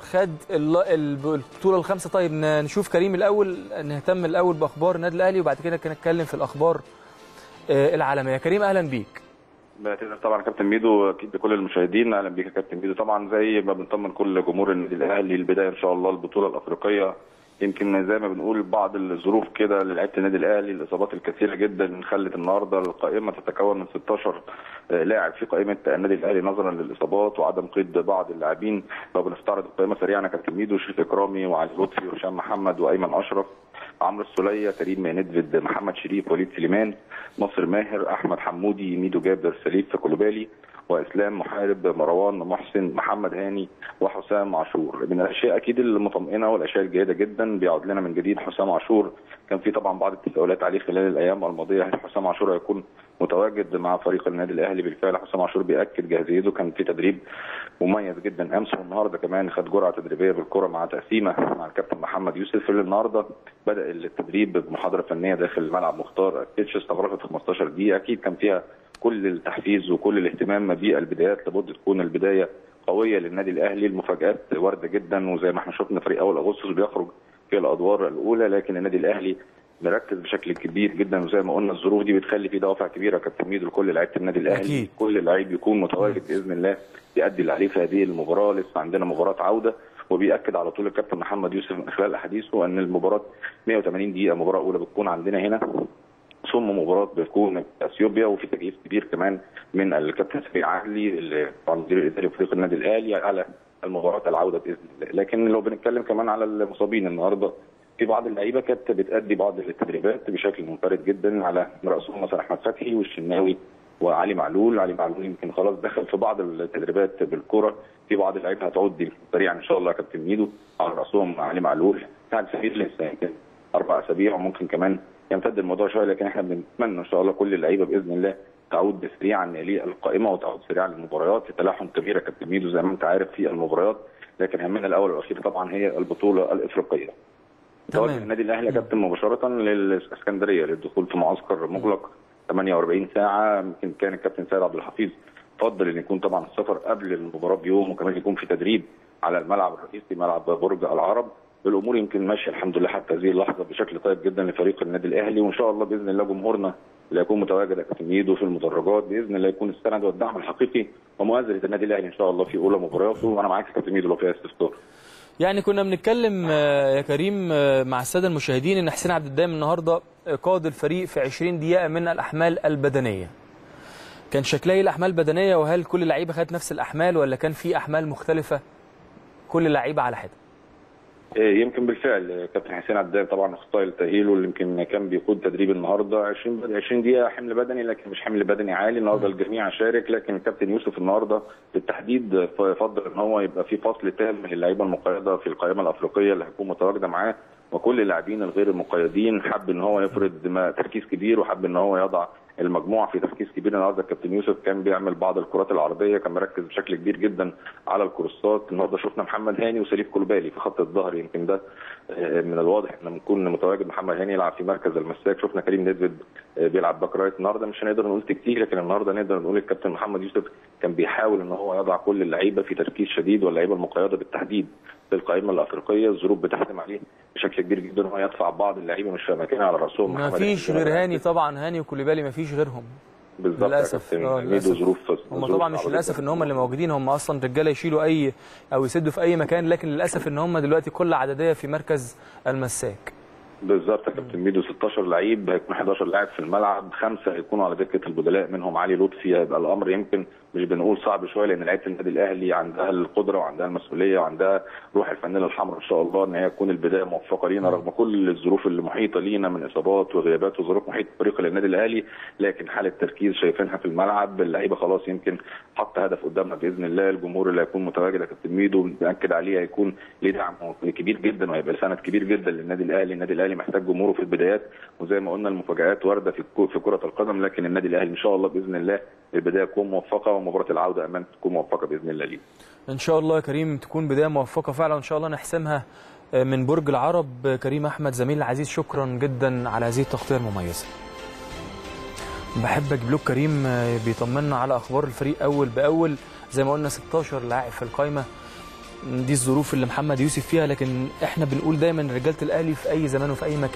خد ال- الب- البطوله الخامسه طيب ن- نشوف كريم الاول نهتم الاول باخبار النادي الاهلي وبعد كده نتكلم في الاخبار آه، العالميه كريم اهلا بيك بعتذر طبعا كابتن ميدو اكيد لكل المشاهدين اهلا بيك يا كابتن ميدو طبعا زي ما بنطمن كل جمهور النادي الاهلي البدايه ان شاء الله البطوله الافريقيه يمكن زي ما بنقول بعض الظروف كده للعيبه النادي الاهلي الاصابات الكثيره جدا خلت النهارده القائمه تتكون من 16 لاعب في قائمه النادي الاهلي نظرا للاصابات وعدم قيد بعض اللاعبين لو بنستعرض القائمه سريعا يا كابتن ميدو شريف اكرامي وعلي لطفي وهشام محمد وايمن اشرف عمرو السوليه كريم ندفد محمد شريف وليد سليمان ناصر ماهر احمد حمودي ميدو جابر سليف كولوبالي واسلام محارب مروان محسن محمد هاني وحسام عاشور من الاشياء اكيد المطمئنه والاشياء الجيده جدا بيعود لنا من جديد حسام عاشور كان في طبعا بعض التساؤلات عليه خلال الايام الماضيه هل حسام عاشور هيكون متواجد مع فريق النادي الاهلي بالفعل حسام عاشور بياكد جاهزيته كان في تدريب مميز جدا امس والنهارده كمان خد جرعه تدريبيه بالكره مع تقسيمه مع الكابتن محمد يوسف اللي النهارده بدا التدريب بمحاضره فنيه داخل الملعب مختار اتش استغرقت 15 دقيقه اكيد كان فيها كل التحفيز وكل الاهتمام بالبدايات لابد تكون البدايه قويه للنادي الاهلي المفاجات وارده جدا وزي ما احنا شفنا فريق اول اغسطس بيخرج في الادوار الاولى لكن النادي الاهلي مركز بشكل كبير جدا وزي ما قلنا الظروف دي بتخلي في دوافع كبيره كابتن ميدو لكل لعيبه النادي الاهلي أكيد. كل لعيب يكون متواجد باذن الله يؤدي اللي عليه في هذه المباراه لسه عندنا مباراه عوده وبيأكد على طول الكابتن محمد يوسف من خلال احاديثه ان المباراه 180 دقيقه مباراه اولى بتكون عندنا هنا ثم مباراه بتكون في اثيوبيا وفي تجهيز كبير كمان من الكابتن سمير عدلي اللي طبعا المدير الاداري لفريق النادي الاهلي على المباراه العوده باذن الله لكن لو بنتكلم كمان على المصابين النهارده في بعض اللعيبه كانت بتأدي بعض التدريبات بشكل منفرد جدا على راسهم مثلا احمد فتحي والشناوي وعلي معلول علي معلول يمكن خلاص دخل في بعض التدريبات بالكره في بعض اللعيبه هتعود سريعا ان شاء الله يا كابتن ميدو على راسهم علي معلول سعد سمير لسه يمكن اربع اسابيع وممكن كمان يمتد الموضوع شويه لكن احنا بنتمنى ان شاء الله كل اللعيبه باذن الله تعود سريعا للقائمه وتعود سريعا للمباريات في تلاحم كبيره كابتن ميدو زي ما انت عارف في المباريات لكن همنا الاول والاخير طبعا هي البطوله الافريقيه. تمام. تواجد النادي الاهلي يا كابتن مباشره للاسكندريه للدخول في معسكر مغلق 48 ساعه يمكن كان الكابتن سيد عبد الحفيظ فضل ان يكون طبعا السفر قبل المباراه بيوم وكمان يكون في تدريب على الملعب الرئيسي ملعب برج العرب الامور يمكن ماشيه الحمد لله حتى هذه اللحظه بشكل طيب جدا لفريق النادي الاهلي وان شاء الله باذن الله جمهورنا اللي هيكون متواجد يا كابتن ميدو في المدرجات باذن الله يكون السند والدعم الحقيقي ومؤازره النادي الاهلي ان شاء الله في اولى مبارياته وانا معاك يا كابتن ميدو لو فيها استفسار يعني كنا بنتكلم آه، يا كريم آه، مع الساده المشاهدين ان حسين عبد الدايم النهارده قاد الفريق في 20 دقيقه من الاحمال البدنيه كان شكلها ايه الاحمال البدنيه وهل كل اللعيبه خدت نفس الاحمال ولا كان في احمال مختلفه كل اللعيبه على حده إيه، يمكن بالفعل كابتن حسين عداد طبعا ستايل تاهيله اللي يمكن كان بيقود تدريب النهارده 20 بد- 20 دقيقه حمل بدني لكن مش حمل بدني عالي النهارده الجميع شارك لكن الكابتن يوسف النهارده بالتحديد ف- فضل ان هو يبقى في فصل تام للعيبه المقيده في القائمه الافريقيه اللي هتكون متواجده معاه وكل اللاعبين الغير المقيدين حب ان هو يفرض ما- تركيز كبير وحب ان هو يضع المجموعه في تركيز كبير النهارده الكابتن يوسف كان بيعمل بعض الكرات العرضيه كان مركز بشكل كبير جدا على الكروسات النهارده شفنا محمد هاني وسليف كولبالي في خط الظهر يمكن ده آه، من الواضح ان لما يكون متواجد محمد هاني يلعب في مركز المساك شفنا كريم ندفد آه، بيلعب باك رايت النهارده مش هنقدر نقول تكتيك لكن النهارده نقدر نقول الكابتن محمد يوسف كان بيحاول ان هو يضع كل اللعيبه في تركيز شديد واللعيبه المقيده بالتحديد في القائمه الافريقيه الظروف بتحتم عليه بشكل كبير جدا ان هو يدفع بعض اللعيبه مش في مكانها على راسهم ما محمد فيش هاني. غير هاني طبعا هاني وكوليبالي ما فيش غيرهم بالظبط يا للاسف كابتن. اه ميدو للاسف ظروف هم ظروف طبعا مش صعبة للاسف جداً. ان هم اللي موجودين هم اصلا رجاله يشيلوا اي او يسدوا في اي مكان لكن للاسف ان هم دلوقتي كل عدديه في مركز المساك بالظبط يا كابتن ميدو 16 لعيب هيكون 11 لاعب في الملعب خمسه هيكونوا على دكه البدلاء منهم علي لطفي هيبقى الامر يمكن مش بنقول صعب شويه لان لعيبه النادي الاهلي عندها القدره وعندها المسؤوليه وعندها روح الفانيله الحمراء ان شاء الله ان هي تكون البدايه موفقه لينا رغم كل الظروف اللي محيطه لينا من اصابات وغيابات وظروف محيطه فريق النادي الاهلي لكن حاله تركيز شايفينها في الملعب اللعيبه خلاص يمكن حط هدف قدامنا باذن الله الجمهور اللي هيكون متواجد يا كابتن ميدو بنأكد عليه هيكون ليه دعم كبير جدا وهيبقى سند كبير جدا للنادي الاهلي النادي الاهلي محتاج جمهوره في البدايات وزي ما قلنا المفاجآت وارده في الكو- في كره القدم لكن النادي الاهلي ان شاء الله باذن الله البدايه تكون موفقه ومباراه العوده امان تكون موفقه باذن الله ليه ان شاء الله يا كريم تكون بدايه موفقه فعلا وان شاء الله نحسمها آه، من برج العرب آه، كريم احمد زميل العزيز شكرا جدا على هذه التغطيه المميزه بحب اجيب لك كريم آه، بيطمنا على اخبار الفريق اول باول زي ما قلنا 16 لاعب في القائمه دي الظروف اللي محمد يوسف فيها لكن احنا بنقول دايما رجاله الاهلي في اي زمان وفي اي مكان